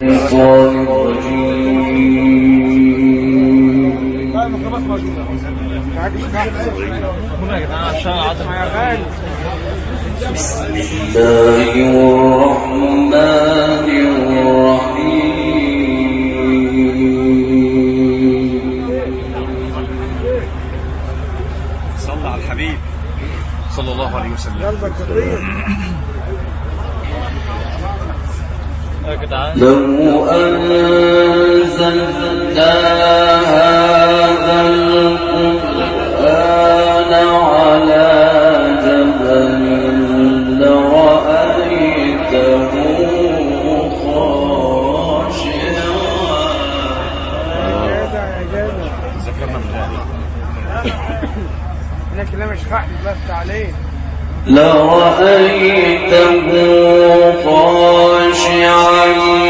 الشيطان بسم الله الرحمن الرحيم صلى على الحبيب صلى الله عليه وسلم لو أنزلنا هذا القرآن على جبل لرأيته خاشعا ذكرنا من هذا لكن لا مش خحل بس عليه لرأيته خاشعا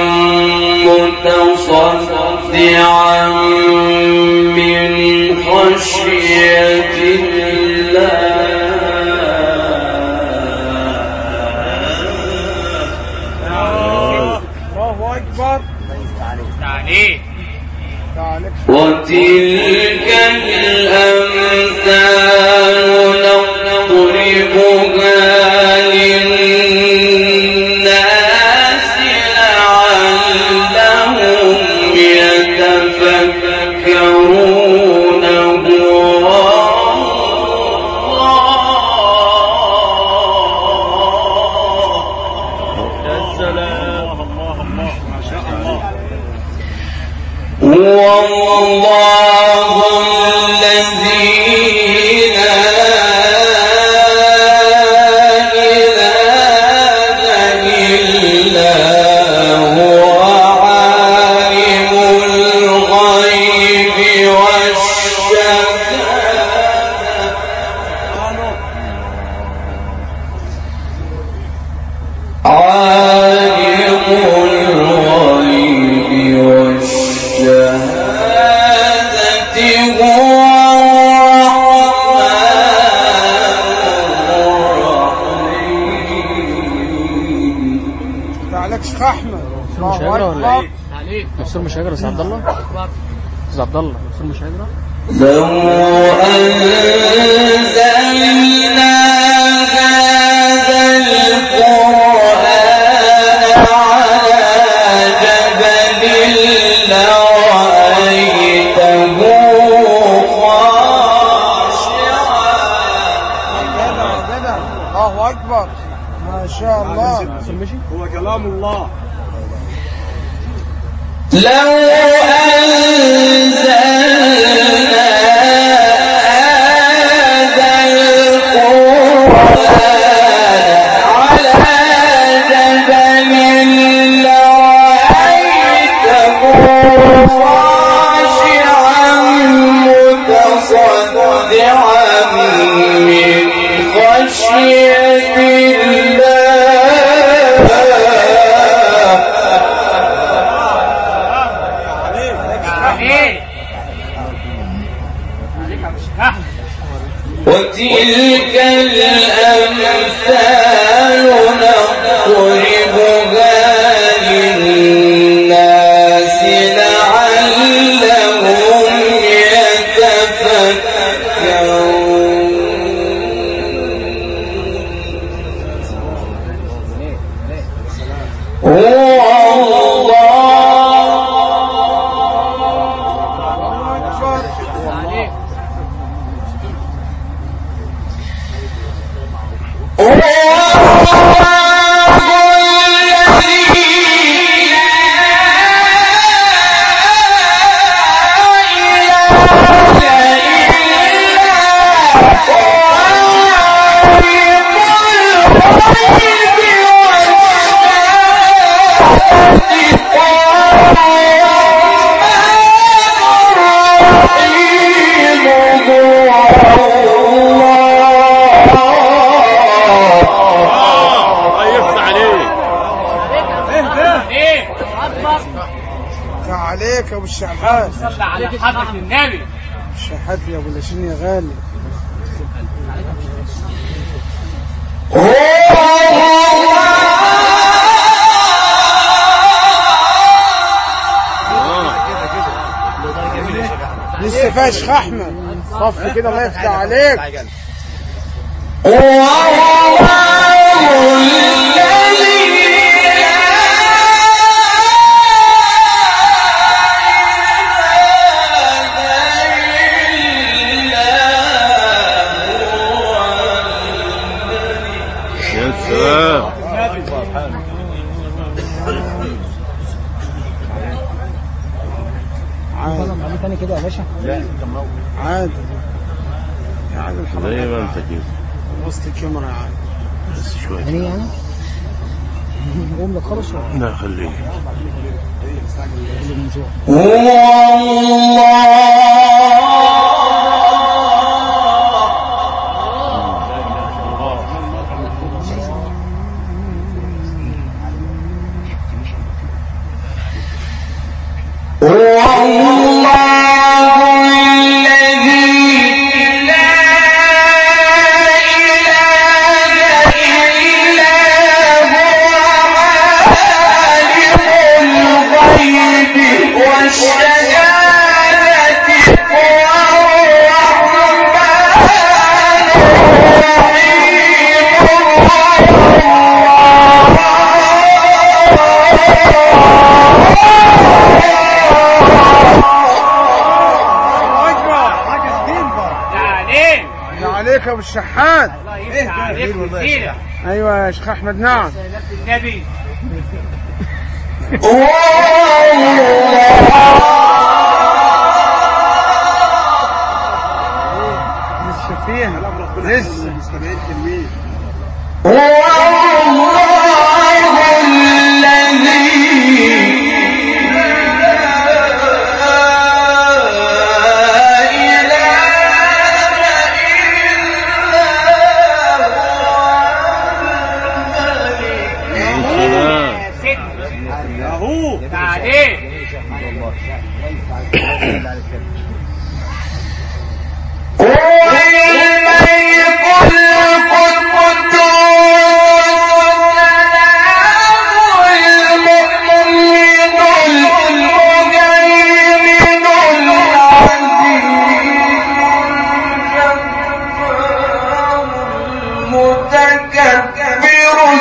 متصدعا من خشية الله الله اكبر تعليق تعالك وتلك الأمثال نضربها للناس لعلهم يتفكرون الله يا سلام الله الله ما شاء الله هو الله الذي لا إله إلا هو عالم الغيب والشهادة عالم الغيب والشهادة هو الرحمن تعالكش خحمة مش الله هيقرا ولا اكبر ايه؟ دكتور مش هيقرا استاذ عبد الله؟ استاذ عبد الله دكتور مش هيقرا؟ لو أنزلنا هذا القرآن على جبل لرأيته خاشعا جدع جدع الله اكبر ما شاء الله دكتور مشي؟ هو كلام الله لو أنزلنا هذا القرآن على جبل لرأيته خاشعا متصدعا من خشية الله وتلك الأمثال نضربها للناس لعلهم يتفكرون هو الله الله يفتح عليك عليك يا ابو الشعبان صلى على حضرة النبي الشحات يا ابو لاشين يا غالي هو فيها يا شيخ احمد صف كده الله يفتح عليك يا سلام عادي تاني كده يا باشا عادي عادي زي ما انت كده وسط الكاميرا يا عادي بس شوية تاني يعني قوم لك خالص ولا لا خليه الله اكبر حاجه كتير عليك يا عليك يا ابو الشحات الله يفتح عليك كتير ايوه يا شيخ احمد نعم سلام النبي لسه فيها لسه مستمعين حلوين يا سلام يا ست اهو عليك متكبر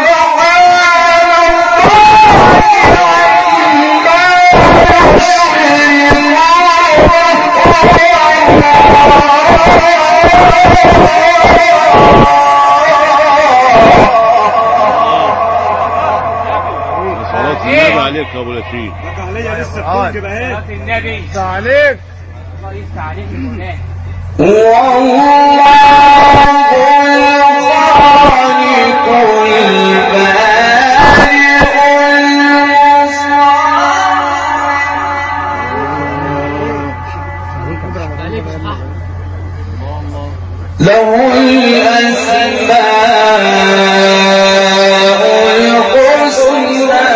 صلاة النبي عليك يا ابو لطيف صلاة النبي لسه عليك الله يفتح عليك المناه له الأسماء الحسنى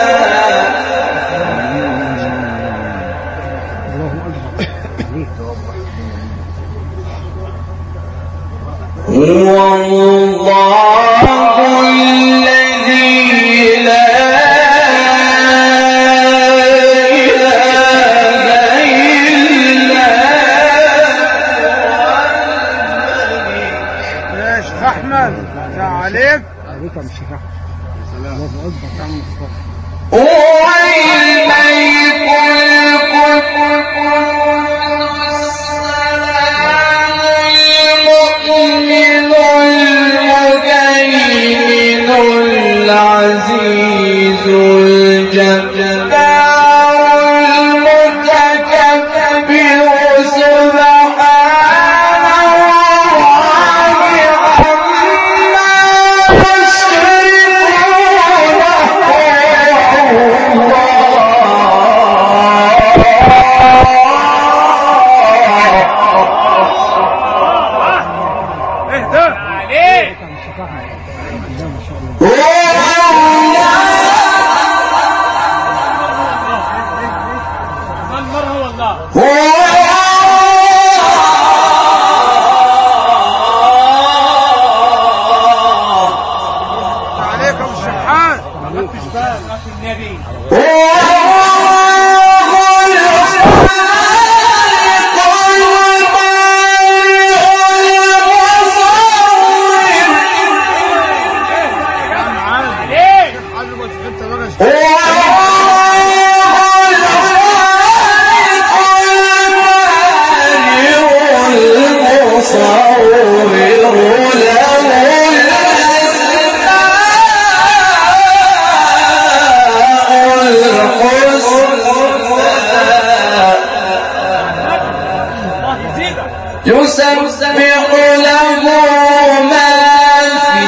هو الله الذي لا إله إلا يا شيخ احمد لسه عليك عليك يا شيخ احمد الله اكبر يا عم مصطفى هو الملك القدوس السلام المؤمن المهيمن العزيز الجبار المتكبر سبحان الله عما عليك يشركون يسبح له ما في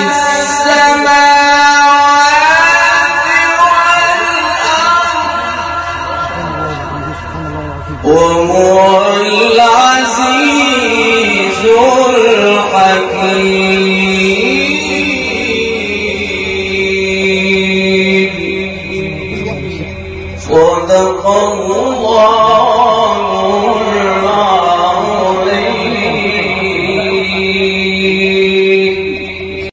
السماوات والأرض وهو العزيز الحكيم صدق الله